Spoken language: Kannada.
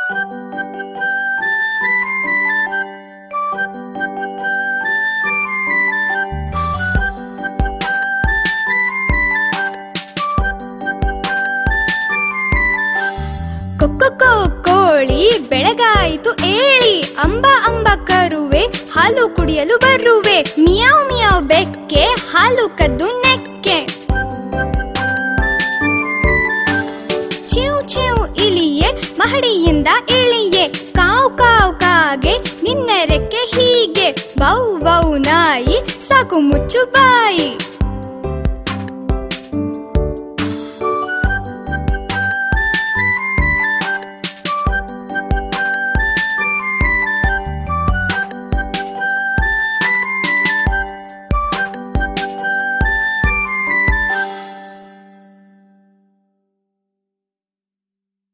ಕೊಕ್ಕೊ ಕೋಳಿ ಬೆಳಗಾಯಿತು ಏಳಿ ಅಂಬ ಅಂಬ ಕರುವೆ ಹಾಲು ಕುಡಿಯಲು ಬರುವೆ ಮಿಯಾವ್ ಮಿಯಾವ್ ಬೆಕ್ಕೆ ಹಾಲು ಕದ್ದು ನೆಕ್ಕೆ ಚಿವ್ ಚಿವ್ ಇಲಿಯೆ ಮಹಡಿಯಿಂದ ಇಳಿಯೆ ಕಾವ್ ಕಾವ್ ಕಾಗೆ ನಿನ್ನ ರೆಕ್ಕೆ ಹೀಗೆ ಬೌ ಬೌ ನಾಯಿ ಸಾಕು ಮುಚ್ಚು ಬಾಯಿ